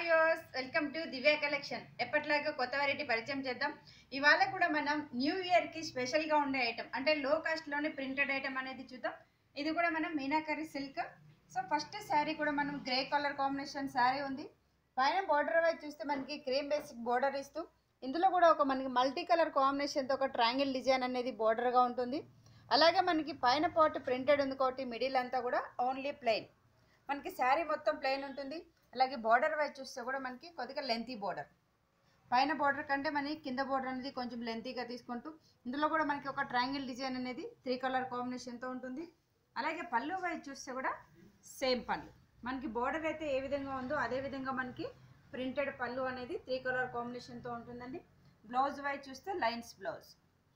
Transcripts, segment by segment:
viewers welcome to Divya collection ఎప్పటిలాగా కొత్త variety పరిచయం చేద్దాం ఇవాళ కూడా మనం న్యూ ఇయర్ కి స్పెషల్ గా ఉండే ఐటమ్ అంటే లో కాస్ట్ లోనే ప్రింటెడ్ ఐటమ్ అనేది చూద్దాం ఇది కూడా మనం meenakari silk so first sari కూడా మనం గ్రే కలర్ కాంబినేషన్ శారీ ఉంది పైన బార్డర్ వైపు చూస్తే మనకి క్రీమ్ బేసిక్ బార్డర్ ఇస్తూ ఇందులో కూడా ఒక మనకి మల్టీ కలర్ కాంబినేషన్తో ఒక ట్రయాంగిల్ డిజైన్ అనేది బార్డర్గా ఉంటుంది అలాగే మనకి పైన పార్ట్ ప్రింటెడ్ ఉంది కాబట్టి మిడిల్ అంతా కూడా ఓన్లీ ప్లెయిన్ మనకి శారీ మొత్తం ప్లెయిన్ ఉంటుంది అలాగే బార్డర్ వైపు చూస్తే కూడా మనకి కొద్దిగా లెంతీ బార్డర్ పైన బార్డర్ కంటే మనకి కింద బార్డర్ అనేది కొంచెం లెంతీగా తీసుకుంటూ ఇందులో కూడా మనకి ఒక ట్రయాంగిల్ డిజైన్ అనేది త్రీ కలర్ కాంబినేషన్తో ఉంటుంది అలాగే పళ్ళు వైపు చూస్తే కూడా సేమ్ పళ్ళు మనకి బార్డర్ అయితే ఏ విధంగా ఉందో అదే విధంగా మనకి ప్రింటెడ్ పళ్ళు అనేది త్రీ కలర్ కాంబినేషన్తో ఉంటుందండి బ్లౌజ్ వైపు చూస్తే లైన్స్ బ్లౌజ్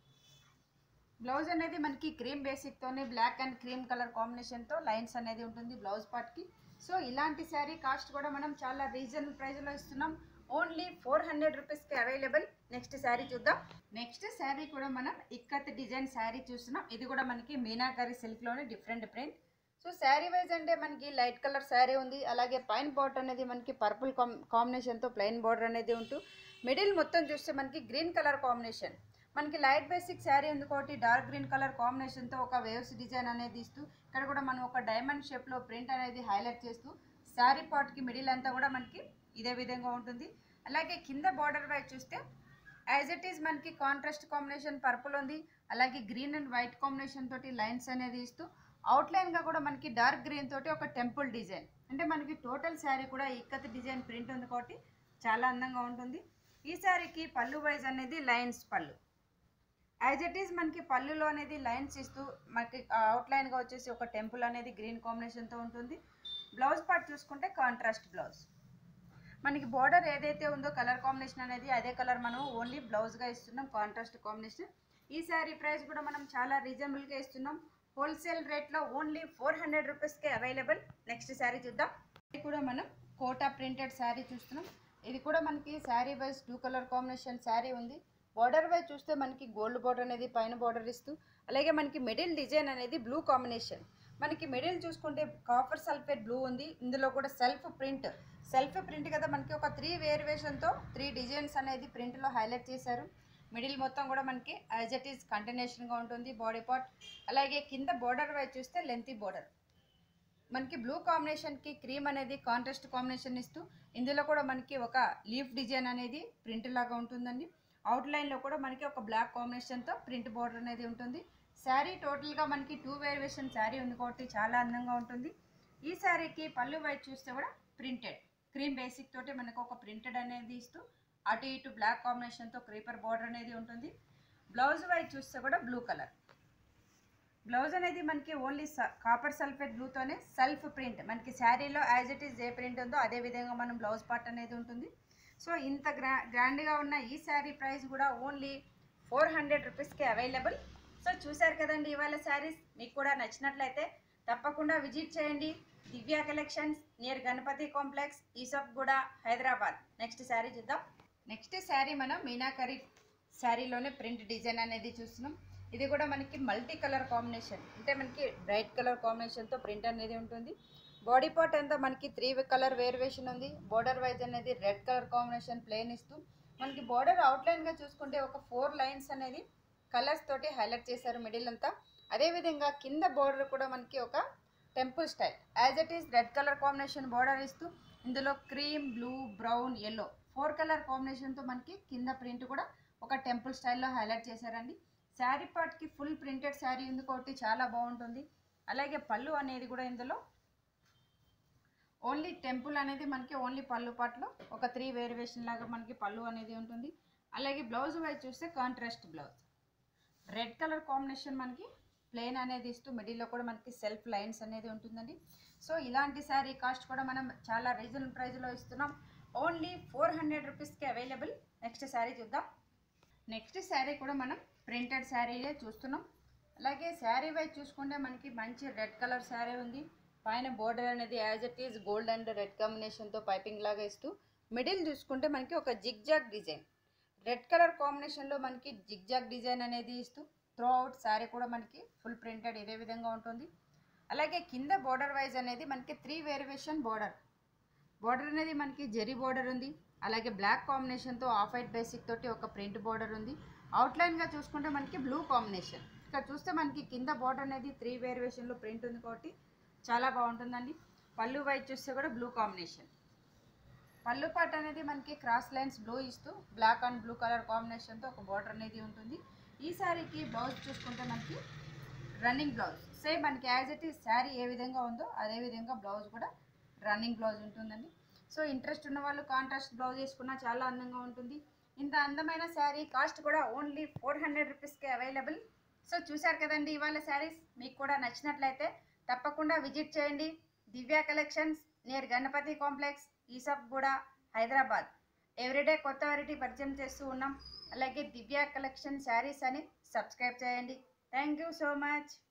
బ్లౌజ్ అనేది మనకి క్రీమ్ బేసిక్తోనే బ్లాక్ అండ్ క్రీమ్ కలర్ కాంబినేషన్తో లైన్స్ అనేది ఉంటుంది బ్లౌజ్ పార్ట్కి సో ఇలాంటి శారీ కాస్ట్ కూడా మనం చాలా రీజనబుల్ ప్రైస్లో ఇస్తున్నాం ఓన్లీ ఫోర్ హండ్రెడ్ రూపీస్కి అవైలబుల్ నెక్స్ట్ శారీ చూద్దాం నెక్స్ట్ శారీ కూడా మనం ఇక్కత్ డిజైన్ శారీ చూస్తున్నాం ఇది కూడా మనకి మీనాకరి సిల్క్లోనే different print so sari wise అంటే మనకి లైట్ కలర్ శారీ ఉంది అలాగే పైన బార్డర్ అనేది మనకి పర్పుల్ కాం కాంబినేషన్తో ప్లెయిన్ బార్డర్ అనేది ఉంటూ మిడిల్ మొత్తం చూస్తే మనకి గ్రీన్ కలర్ కాంబినేషన్ మనకి లైట్ బేసిక్ శారీ ఉంది కాబట్టి డార్క్ గ్రీన్ కలర్ కాంబినేషన్తో ఒక వేవ్స్ డిజైన్ అనేది ఇస్తూ ఇక్కడ కూడా మనం ఒక డైమండ్ షేప్లో ప్రింట్ అనేది హైలైట్ చేస్తూ శారీ పార్ట్కి మిడిల్ అంతా కూడా మనకి ఇదే విధంగా ఉంటుంది అలాగే కింద బార్డర్ వైపు చూస్తే యాజ్ ఇట్ ఈస్ మనకి కాంట్రాస్ట్ కాంబినేషన్ పర్పుల్ ఉంది అలాగే గ్రీన్ అండ్ వైట్ కాంబినేషన్ తోటి లైన్స్ అనేది ఇస్తూ అవుట్లైన్గా కూడా మనకి డార్క్ గ్రీన్ తోటి ఒక టెంపుల్ డిజైన్ అంటే మనకి టోటల్ శారీ కూడా ఇక్కత్ డిజైన్ ప్రింట్ ఉంది కాబట్టి చాలా అందంగా ఉంటుంది ఈ శారీకి పళ్ళు వైజ్ అనేది లైన్స్ పళ్ళు యాజ్ ఇట్ ఈస్ మనకి పళ్ళులో అనేది లైన్స్ ఇస్తూ మనకి అవుట్లైన్గా వచ్చేసి ఒక టెంపుల్ అనేది గ్రీన్ కాంబినేషన్తో ఉంటుంది బ్లౌజ్ పార్ట్ చూసుకుంటే కాంట్రాస్ట్ బ్లౌజ్ మనకి బార్డర్ ఏదైతే ఉందో కలర్ కాంబినేషన్ అనేది అదే కలర్ మనం ఓన్లీ బ్లౌజ్గా ఇస్తున్నాం కాంట్రాస్ట్ కాంబినేషన్ ఈ శారీ ప్రైస్ కూడా మనం చాలా రీజనబుల్గా ఇస్తున్నాం హోల్సేల్ రేట్లో ఓన్లీ ఫోర్ హండ్రెడ్ రూపీస్కే అవైలబుల్ నెక్స్ట్ శారీ చూద్దాం ఇది కూడా మనం కోటా ప్రింటెడ్ శారీ చూస్తున్నాం ఇది కూడా మనకి sari wise two colour combination sari ఉంది బార్డర్ వైజ్ చూస్తే మనకి గోల్డ్ బార్డర్ అనేది పైన బార్డర్ ఇస్తూ అలాగే మనకి మిడిల్ డిజైన్ అనేది బ్లూ కాంబినేషన్ మనకి మిడిల్ చూసుకుంటే కాపర్ సల్ఫేట్ బ్లూ ఉంది ఇందులో కూడా సెల్ఫ్ ప్రింట్ సెల్ఫ్ ప్రింట్ కదా మనకి ఒక త్రీ వేరియేషన్తో త్రీ డిజైన్స్ అనేది ప్రింట్లో హైలైట్ చేశారు మిడిల్ మొత్తం కూడా మనకి యాజ్ ఇట్ ఈస్ కంటిన్యూషన్గా ఉంటుంది బాడీ పార్ట్ అలాగే కింద బార్డర్ వైపు చూస్తే లెంతీ బార్డర్ మనకి బ్లూ కాంబినేషన్కి క్రీమ్ అనేది కాంట్రాస్ట్ కాంబినేషన్ ఇస్తూ ఇందులో కూడా మనకి ఒక లీఫ్ డిజైన్ అనేది ప్రింట్ లాగా ఉంటుందండి అవుట్లైన్లో కూడా మనకి ఒక బ్లాక్ కాంబినేషన్తో ప్రింట్ బార్డర్ అనేది ఉంటుంది శారీ టోటల్గా మనకి టూ వేరియేషన్ శారీ ఉంది కాబట్టి చాలా అందంగా ఉంటుంది ఈ శారీకి పళ్ళు వైపు చూస్తే కూడా ప్రింటెడ్ క్రీమ్ బేసిక్ తోటి మనకు ఒక ప్రింటెడ్ అనేది ఇస్తూ అటు ఇటు బ్లాక్ కాంబినేషన్తో క్రీపర్ బార్డర్ అనేది ఉంటుంది బ్లౌజ్ వైపు చూస్తే కూడా బ్లూ కలర్ బ్లౌజ్ అనేది మనకి ఓన్లీ కాపర్ సల్ఫేట్ బ్లూతోనే సెల్ఫ్ ప్రింట్ మనకి శారీలో యాజ్ ఇట్ ఈస్ ఏ ప్రింట్ ఉందో అదే విధంగా మనం బ్లౌజ్ పార్ట్ అనేది ఉంటుంది సో ఇంత గ్రా గ్రాండ్గా ఉన్న ఈ శారీ ప్రైస్ కూడా ఓన్లీ ఫోర్ హండ్రెడ్ రూపీస్కి అవైలబుల్ సో చూశారు కదండి ఇవాళ శారీస్ మీకు కూడా నచ్చినట్లయితే తప్పకుండా విజిట్ చేయండి Divya collections near Ganapathi complex ఈసఫ్ కూడా హైదరాబాద్ నెక్స్ట్ శారీ చూద్దాం నెక్స్ట్ శారీ మనం మీనాకరి శారీలోనే ప్రింట్ డిజైన్ అనేది చూస్తున్నాం ఇది కూడా మనకి మల్టీ కలర్ కాంబినేషన్ అంటే మనకి బ్రైట్ కలర్ కాంబినేషన్తో ప్రింట్ అనేది ఉంటుంది బాడీ పార్ట్ అంతా మనకి త్రీ కలర్ వేరియేషన్ ఉంది బార్డర్ వైజ్ అనేది రెడ్ కలర్ కాంబినేషన్ ప్లేన్ ఇస్తూ మనకి బార్డర్ అవుట్లైన్గా చూసుకుంటే ఒక ఫోర్ లైన్స్ అనేది కలర్స్ తోటి హైలైట్ చేశారు మిడిల్ అంతా అదేవిధంగా కింద బార్డర్ కూడా మనకి ఒక temple style as it is red colour combination border ఇస్తూ ఇందులో cream blue brown yellow four colour కాంబినేషన్తో మనకి కింద ప్రింట్ కూడా ఒక టెంపుల్ స్టైల్లో హైలైట్ చేశారండి శారీ పార్ట్కి ఫుల్ ప్రింటెడ్ శారీ ఉంది కాబట్టి చాలా బాగుంటుంది అలాగే పళ్ళు అనేది కూడా ఇందులో ఓన్లీ టెంపుల్ అనేది మనకి ఓన్లీ పళ్ళు పాటలో ఒక త్రీ వేరియేషన్ లాగా మనకి పళ్ళు అనేది ఉంటుంది అలాగే బ్లౌజ్ వైజ్ చూస్తే contrast blouse red colour combination మనకి ప్లెయిన్ అనేది ఇస్తూ మిడిల్లో కూడా మనకి సెల్ఫ్ లైన్స్ అనేది ఉంటుందండి సో ఇలాంటి శారీ కాస్ట్ కూడా మనం చాలా రీజనబుల్ ప్రైస్లో ఇస్తున్నాం ఓన్లీ ఫోర్ హండ్రెడ్ రూపీస్కి అవైలబుల్ నెక్స్ట్ శారీ చూద్దాం నెక్స్ట్ శారీ కూడా మనం ప్రింటెడ్ శారీలే చూస్తున్నాం అలాగే శారీ వైజ్ చూసుకుంటే మనకి మంచి రెడ్ కలర్ శారీ ఉంది పైన బోర్డర్ అనేది as it is gold and red కాంబినేషన్తో పైపింగ్ లాగా ఇస్తూ మిడిల్ చూసుకుంటే మనకి ఒక జిగ్జాగ్ డిజైన్ రెడ్ కలర్ కాంబినేషన్లో మనకి జిగ్జాగ్ డిజైన్ అనేది ఇస్తూ త్రూ అవుట్ శారీ కూడా మనకి ఫుల్ ప్రింటెడ్ ఇదే విధంగా ఉంటుంది అలాగే కింద బోర్డర్ వైజ్ అనేది మనకి త్రీ వేరియేషన్ బోర్డర్ బోర్డర్ అనేది మనకి జెరీ బోర్డర్ ఉంది అలాగే బ్లాక్ కాంబినేషన్తో ఆఫ్ వైట్ బేసిక్ తోటి ఒక ప్రింట్ బోర్డర్ ఉంది అవుట్లైన్గా చూసుకుంటే మనకి బ్లూ కాంబినేషన్ ఇక్కడ చూస్తే మనకి కింద బోర్డర్ అనేది త్రీ వేరియేషన్లో ప్రింట్ ఉంది కాబట్టి చాలా బాగుంటుందండి పళ్ళు వైట్ చూస్తే కూడా బ్లూ కాంబినేషన్ పళ్ళు పాట్ అనేది మనకి క్రాస్ లైన్స్ బ్లూ ఇస్తూ బ్లాక్ అండ్ బ్లూ కలర్ కాంబినేషన్తో ఒక బార్డర్ అనేది ఉంటుంది ఈ శారీకి బ్లౌజ్ చూసుకుంటే మనకి రన్నింగ్ బ్లౌజ్ సేమ్ మనకి యాజ్ ఇట్ ఈస్ శారీ ఏ విధంగా ఉందో అదే విధంగా బ్లౌజ్ కూడా రన్నింగ్ బ్లౌజ్ ఉంటుందండి సో ఇంట్రెస్ట్ ఉన్న వాళ్ళు కాంట్రాస్ట్ బ్లౌజ్ వేసుకున్నా చాలా అందంగా ఉంటుంది ఇంత అందమైన శారీ కాస్ట్ కూడా ఓన్లీ ఫోర్ హండ్రెడ్ రూపీస్కి అవైలబుల్ సో చూశారు కదండి ఇవాళ శారీస్ మీకు కూడా నచ్చినట్లయితే తప్పకుండా విజిట్ చేయండి Divya collections near Ganapathi complex ఈసప్ కూడా హైదరాబాద్ ఎవ్రీడే కొత్త వెరైటీ పరిచయం చేస్తూ ఉన్నాం అలాగే దివ్య కలెక్షన్ శారీస్ అని సబ్స్క్రైబ్ చేయండి థ్యాంక్ యూ సో మచ్